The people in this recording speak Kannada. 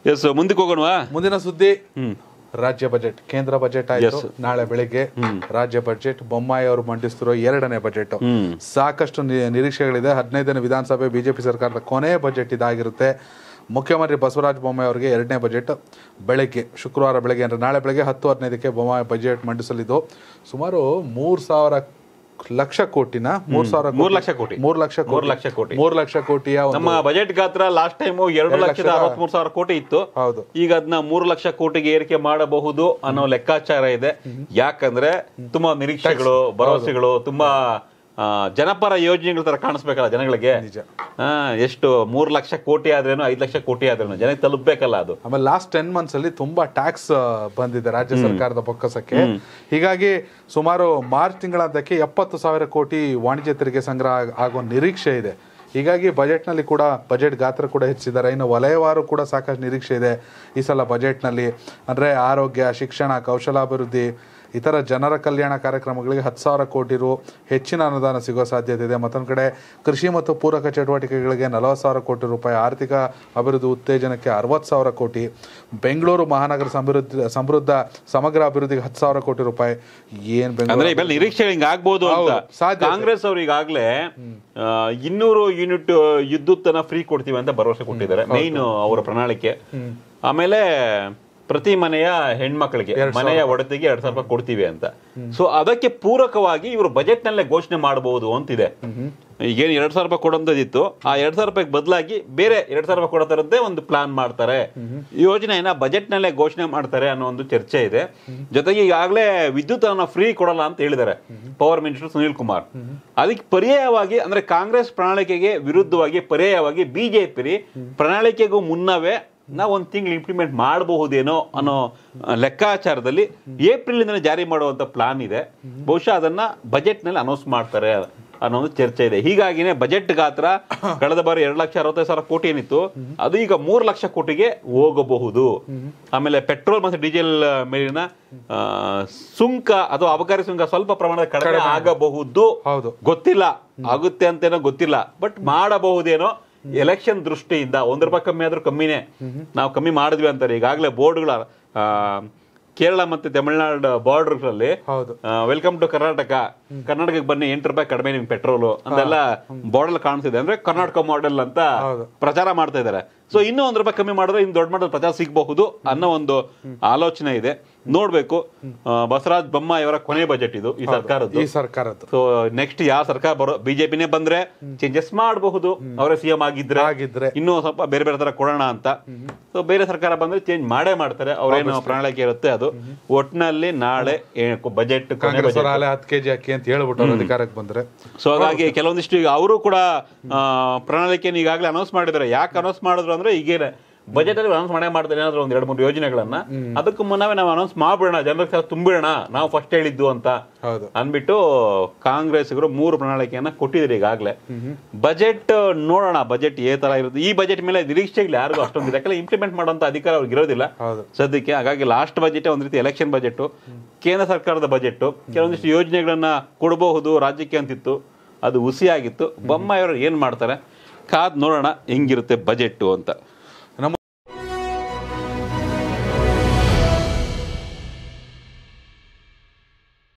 ಎಸ್ ಮುಂದಕ್ಕೆ ಹೋಗೋಣವಾ ಮುಂದಿನ ಸುದ್ದಿ ಹ್ಮ್ ರಾಜ್ಯ ಬಜೆಟ್ ಕೇಂದ್ರ ಬಜೆಟ್ ಆಯ್ತು ನಾಳೆ ಬೆಳಿಗ್ಗೆ ರಾಜ್ಯ ಬಜೆಟ್ ಬೊಮ್ಮಾಯಿ ಅವರು ಮಂಡಿಸ್ತಿರೋ ಎರಡನೇ ಬಜೆಟ್ ಸಾಕಷ್ಟು ನಿ- ನಿರೀಕ್ಷೆಗಳಿದೆ ಹದಿನೈದನೇ ವಿಧಾನಸಭೆ ಬಿಜೆಪಿ ಸರ್ಕಾರದ ಕೊನೆಯ ಬಜೆಟ್ ಇದಾಗಿರುತ್ತೆ ಮುಖ್ಯಮಂತ್ರಿ ಬಸವರಾಜ ಬೊಮ್ಮಾಯಿ ಅವರಿಗೆ ಎರಡನೇ ಬಜೆಟ್ ಬೆಳಗ್ಗೆ ಶುಕ್ರವಾರ ಬೆಳಗ್ಗೆ ಅಂದರೆ ನಾಳೆ ಬೆಳಗ್ಗೆ ಹತ್ತು ಹದಿನೈದಕ್ಕೆ ಬೊಮ್ಮಾಯಿ ಬಜೆಟ್ ಮಂಡಿಸಲಿದ್ದು ಸುಮಾರು ಮೂರು ಸಾವಿರ ಲಕ್ಷ ಕೋಟಿನ ಮೂರು ಸಾವಿರ ಮೂರ್ ಲಕ್ಷ ಕೋಟಿ. ಮೂರು ಲಕ್ಷ ಮೂರ್ ಲಕ್ಷ ಕೋಟಿ. ಮೂರು ಲಕ್ಷ ಕೋಟಿಯ ಒಂದು ನಮ್ಮ ಬಜೆಟ್ ಗಾತ್ರ ಲಾಸ್ಟ್ ಟೈಮ್ ಎರಡು ಲಕ್ಷದ ಅರವತ್ಮೂರು ಸಾವಿರ ಕೋಟಿ ಇತ್ತು ಹೌದು ಈಗ ಅದನ್ನ ಮೂರು ಲಕ್ಷ ಕೋಟಿಗೆ ಏರಿಕೆ ಮಾಡಬಹುದು ಅನ್ನೋ ಲೆಕ್ಕಾಚಾರ ಇದೆ ಯಾಕಂದ್ರೆ ತುಂಬಾ ನಿರೀಕ್ಷೆಗಳು ಭರವಸೆಗಳು ತುಂಬಾ ಆ, ಜನಪರ ಯೋಜನೆಗಳ ತರ ಕಾಣಿಸ್ಬೇಕಲ್ಲ ಜನಗಳಿಗೆ ನಿಜ. ಆ, ಎಷ್ಟು ಮೂರು ಲಕ್ಷ ಕೋಟಿ ಆದ್ರೇನು ಐದು ಲಕ್ಷ ಕೋಟಿ ಆದ್ರೇನು ಜನಕ್ಕೆ ತಲುಪಬೇಕಲ್ಲ ಅದು ಆಮೇಲೆ ಲಾಸ್ಟ್ ಟೆನ್ ಮಂತ್ಸ್ ಅಲ್ಲಿ ತುಂಬಾ ಟ್ಯಾಕ್ಸ್ ಬಂದಿದೆ ರಾಜ್ಯ ಸರ್ಕಾರದ ಬೊಕ್ಕಸಕ್ಕೆ ಹೀಗಾಗಿ ಸುಮಾರು ಮಾರ್ಚ್ ತಿಂಗಳಾದಕ್ಕೆ ಎಪ್ಪತ್ತು ಸಾವಿರ ಕೋಟಿ ವಾಣಿಜ್ಯ ತೆರಿಗೆ ಸಂಗ್ರಹ ಆಗ್- ಆಗೋ ನಿರೀಕ್ಷೆ ಇದೆ ಹೀಗಾಗಿ ಬಜೆಟ್ನಲ್ಲಿ ಕೂಡ ಬಜೆಟ್ ಗಾತ್ರ ಕೂಡ ಹೆಚ್ಚಿದ್ದಾರೆ ಇನ್ನು ವಲಯವಾರು ಕೂಡ ಸಾಕಷ್ಟು ನಿರೀಕ್ಷೆ ಇದೆ ಈ ಸಲ ಬಜೆಟ್ನಲ್ಲಿ ಅಂದರೆ ಆರೋಗ್ಯ ಶಿಕ್ಷಣ ಕೌಶಲಾಭಿವೃದ್ಧಿ ಇತರ ಜನರ ಕಲ್ಯಾಣ ಕಾರ್ಯಕ್ರಮಗಳಿಗೆ ಹತ್ತು ಸಾವಿರ ಕೋಟಿ ರು ಹೆಚ್ಚಿನ ಅನುದಾನ ಸಿಗೋ ಸಾಧ್ಯತೆ ಇದೆ ಮತ್ತೊಂದು ಕಡೆ ಕೃಷಿ ಮತ್ತು ಪೂರಕ ಚಟುವಟಿಕೆಗಳಿಗೆ ನಲವತ್ತು ಸಾವಿರ ಕೋಟಿ ರೂಪಾಯಿ ಆರ್ಥಿಕ ಅಭಿವೃದ್ಧಿ ಉತ್ತೇಜನಕ್ಕೆ ಅರವತ್ತು ಸಾವಿರ ಕೋಟಿ ಬೆಂಗಳೂರು ಮಹಾನಗರ ಸಮೃದ್ಧಿ ಸಮೃದ್ಧ ಸಮಗ್ರ ಅಭಿವೃದ್ಧಿಗೆ ಹತ್ತು ಸಾವಿರ ಕೋಟಿ ರೂಪಾಯಿ ಏನ್ ಅಂದ್ರೆ ಬೆಂಗಳೂರು ಇವೆಲ್ಲ ನಿರೀಕ್ಷೆ ಹಿಂಗ ಆಗ್ಬೋದು ಅಂತ ಹೌದು, ಸಾಧ್ಯತೆ. ಕಾಂಗ್ರೆಸ್ ಅವರು ಈಗಾಗಲೇ ಇನ್ನೂರು ಯೂನಿಟ್ ವಿದ್ಯುತ್ತನ್ನ ಫ್ರೀ ಕೊಡ್ತೀವಿ ಅಂತ ಭರವಸೆ ಕೊಟ್ಟಿದ್ದಾರೆ ಮೈನ್ ಅವರ ಪ್ರಣಾಳಿಕೆ ಆಮೇಲೆ ಪ್ರತಿ ಮನೆಯ ಹೆಣ್ಮಕ್ಳಿಗೆ ಮನೆಯ ಒಡತಿಗೆ ಎರಡ್ ಸಾವಿರ ರೂಪಾಯಿ ಕೊಡ್ತೀವಿ ಅಂತ ಸೊ ಅದಕ್ಕೆ ಪೂರಕವಾಗಿ ಇವರು ಬಜೆಟ್ ನಲ್ಲೇ ಘೋಷಣೆ ಮಾಡಬಹುದು ಅಂತಿದೆ ಈಗೇನು ಎರಡ್ ಸಾವಿರ ರೂಪಾಯಿ ಕೊಡೋದಿತ್ತು ಆ ಎರಡ್ ಸಾವಿರ ರೂಪಾಯಿ ಬದಲಾಗಿ ಬೇರೆ ಎರಡ್ ಸಾವಿರ ರೂಪಾಯಿ ಕೊಡೋತರದ್ದೇ ಒಂದು ಪ್ಲಾನ್ ಮಾಡ್ತಾರೆ ಈ ಯೋಜನೆಯನ್ನ ಬಜೆಟ್ ನಲ್ಲೇ ಘೋಷಣೆ ಮಾಡ್ತಾರೆ ಅನ್ನೋ ಒಂದು ಚರ್ಚೆ ಇದೆ ಜೊತೆಗೆ ಈಗಾಗಲೇ ವಿದ್ಯುತ್ ಅನ್ನ ಫ್ರೀ ಕೊಡಲ್ಲ ಅಂತ ಹೇಳಿದ್ದಾರೆ ಪವರ್ ಮಿನಿಸ್ಟರ್ ಸುನೀಲ್ ಕುಮಾರ್ ಅದಕ್ಕೆ ಪರ್ಯಾಯವಾಗಿ ಅಂದ್ರೆ ಕಾಂಗ್ರೆಸ್ ಪ್ರಣಾಳಿಕೆಗೆ ವಿರುದ್ಧವಾಗಿ ಪರ್ಯಾಯವಾಗಿ ಬಿಜೆಪಿ ಪ್ರಣಾಳಿಕೆಗೂ ಮುನ್ನವೇ ನಾವು ಒಂದು ತಿಂಗಳು ಇಂಪ್ಲಿಮೆಂಟ್ ಮಾಡಬಹುದೇನೋ ಅನ್ನೋ ಆ, ಲೆಕ್ಕಾಚಾರದಲ್ಲಿ ಏಪ್ರಿಲ್ ಇಂದ ಜಾರಿ ಮಾಡುವಂತ ಪ್ಲಾನ್ ಇದೆ ಬಹುಶಃ ಅದನ್ನ ಬಜೆಟ್ ನಲ್ಲಿ ಅನೌನ್ಸ್ ಮಾಡ್ತಾರೆ ಅನ್ನೋ ಒಂದು ಚರ್ಚೆ ಇದೆ ಹೀಗಾಗಿನೇ ಬಜೆಟ್ ಗಾತ್ರ ಕಳೆದ ಬಾರಿ ಎರಡು ಲಕ್ಷ ಅರವತ್ತೈದು ಸಾವಿರ ಕೋಟಿ ಏನಿತ್ತು ಅದು ಈಗ ಮೂರು ಲಕ್ಷ ಕೋಟಿಗೆ ಹೋಗಬಹುದು ಆಮೇಲೆ ಪೆಟ್ರೋಲ್ ಮತ್ತು ಡೀಸೆಲ್ ಮೇಲಿನ ಆ, ಸುಂಕ ಅಥವಾ ಅಬಕಾರಿ ಸುಂಕ ಸ್ವಲ್ಪ ಪ್ರಮಾಣದ ಕಡಿಮೆ ಆಗಬಹುದು ಹೌದು ಗೊತ್ತಿಲ್ಲ ಆಗುತ್ತೆ ಅಂತೇನೋ ಗೊತ್ತಿಲ್ಲ ಬಟ್ ಮಾಡಬಹುದೇನೋ ಎಲೆಕ್ಷನ್ ದೃಷ್ಟಿಯಿಂದ ಒಂದ್ ರೂಪಾಯಿ ಕಮ್ಮಿ ಆದ್ರೂ ಕಮ್ಮಿನೇ ನಾವು ಕಮ್ಮಿ ಮಾಡಿದ್ವಿ ಅಂತಾರೆ ಈಗಾಗಲೇ ಬೋರ್ಡ್ಗಳ ಕೇರಳ ಮತ್ತೆ ತಮಿಳುನಾಡು ಬಾರ್ಡರ್ ಅಲ್ಲಿ ಹೌದು ವೆಲ್ಕಮ್ ಟು ಕರ್ನಾಟಕ ಕರ್ನಾಟಕಕ್ಕೆ ಬನ್ನಿ ಎಂಟು ರೂಪಾಯಿ ಕಡಿಮೆ ನಿಮ್ಗೆ ಪೆಟ್ರೋಲು ಅಂತೆಲ್ಲ ಬಾರ್ಡರ್ ಕಾಣಿಸ್ತಿದೆ ಅಂದ್ರೆ ಕರ್ನಾಟಕ ಮಾಡೆಲ್ ಅಂತ ಹೌದು. ಪ್ರಚಾರ ಮಾಡ್ತಾ ಇದ್ದಾರೆ ಸೊ ಇನ್ನೂ ಒಂದ್ ರೂಪಾಯಿ ಕಮ್ಮಿ ಮಾಡಿದ್ರೆ ಇನ್ನು ದೊಡ್ಡ ಮಟ್ಟದ ಪ್ರಚಾರ ಸಿಗಬಹುದು ಅನ್ನೋ ಒಂದು ಆಲೋಚನೆ ಇದೆ ನೋಡ್ಬೇಕು ಆ, ಬಸವರಾಜ ಬೊಮ್ಮಾಯಿ ಅವರ ಕೊನೆ ಬಜೆಟ್ ಇದು ಈ ಸರ್ಕಾರದ್ದು ಈ ಸರ್ಕಾರದ್ದು ಸೊ ನೆಕ್ಸ್ಟ್ ಯಾವ ಸರ್ಕಾರ ಬರೋ ಬಿಜೆಪಿನೇ ಬಂದ್ರೆ ಚೇಂಜಸ್ ಮಾಡಬಹುದು ಅವರೇ ಸಿಎಂ ಆಗಿದ್ರೆ ಆಗಿದ್ರೆ ಇನ್ನೂ ಸ್ವಲ್ಪ ಬೇರೆ ಬೇರೆ ತರ ಕೊಡೋಣ ಅಂತ ಸೊ ಬೇರೆ ಸರ್ಕಾರ ಬಂದ್ರೆ ಚೇಂಜ್ ಮಾಡೇ ಮಾಡ್ತಾರೆ ಅವ್ರೇನು ಪ್ರಣಾಳಿಕೆ ಇರುತ್ತೆ ಅದು ಒಟ್ನಲ್ಲಿ ನಾಳೆ ಬಜೆಟ್ ಕೊನೆ ಕಾಂಗ್ರೆಸ್ ಬಜೆಟ್ ಅವರ ಅಲೆ ಹತ್ತು ಕೆಜಿ ಅಕ್ಕಿ ಅಂತ ಹೇಳ್ಬಿಟ್ಟು ಅವ್ರು ಅಧಿಕಾರಕ್ಕೆ ಬಂದ್ರೆ ಸೊ ಹಾಗಾಗಿ ಕೆಲವೊಂದಿಷ್ಟು ಈಗ ಅವರು ಕೂಡ ಆ, ಪ್ರಣಾಳಿಕೆಯನ್ನು ಈಗಾಗಲೇ ಅನೌನ್ಸ್ ಮಾಡಿದ್ದಾರೆ ಯಾಕೆ ಅನೌನ್ಸ್ ಮಾಡಿದ್ರು ಅಂದ್ರೆ ಈಗೇನೆ ಬಜೆಟ್ ಅಲ್ಲಿ ಅನೌನ್ಸ್ ಮಾಡೇ ಮಾಡ್ತಾರೆ ಏನಾದ್ರು ಒಂದ್ ಎರಡು ಮೂರು ಯೋಜನೆಗಳನ್ನ ಅದಕ್ಕೂ ಮುನ್ನವೇ ನಾವು ಅನೌನ್ಸ್ ಮಾಡ್ಬಿಡೋಣ ಜನರಿಗೆ ತುಂಬಿಡೋಣ ನಾವು ಫಸ್ಟ್ ಹೇಳಿದ್ದು ಅಂತ ಹೌದು ಅನ್ಬಿಟ್ಟು ಕಾಂಗ್ರೆಸ್ಗರು ಮೂರು ಪ್ರಣಾಳಿಕೆಯನ್ನ ಕೊಟ್ಟಿದ್ರು ಈಗಾಗಲೇ ಬಜೆಟ್ ನೋಡೋಣ ಬಜೆಟ್ ಏ ತರ ಇರುತ್ತೆ ಈ ಬಜೆಟ್ ಮೇಲೆ ನಿರೀಕ್ಷೆಗಳು ಯಾರಿಗೂ ಅಷ್ಟೊಂದಿಲ್ಲ ಯಾಕಂದ್ರೆ ಇಂಪ್ಲಿಮೆಂಟ್ ಮಾಡುವಂತ ಅಧಿಕಾರ ಅವ್ರಿಗೆ ಇರೋದಿಲ್ಲ ಹೌದು ಸದ್ಯಕ್ಕೆ ಹಾಗಾಗಿ ಲಾಸ್ಟ್ ಬಜೆಟ್ ಒಂದ್ ರೀತಿ ಎಲೆಕ್ಷನ್ ಬಜೆಟ್ ಕೇಂದ್ರ ಸರ್ಕಾರದ ಬಜೆಟ್ ಕೆಲವೊಂದಿಷ್ಟು ಯೋಜನೆಗಳನ್ನ ಕೊಡಬಹುದು ರಾಜ್ಯಕ್ಕೆ ಅಂತಿತ್ತು ಅದು ಹುಸಿಯಾಗಿತ್ತು ಬೊಮ್ಮಾಯಿಯವರು ಏನ್ ಮಾಡ್ತಾರೆ ಕಾದ್ ನೋಡೋಣ ಹೆಂಗಿರುತ್ತೆ ಬಜೆಟ್ ಅಂತ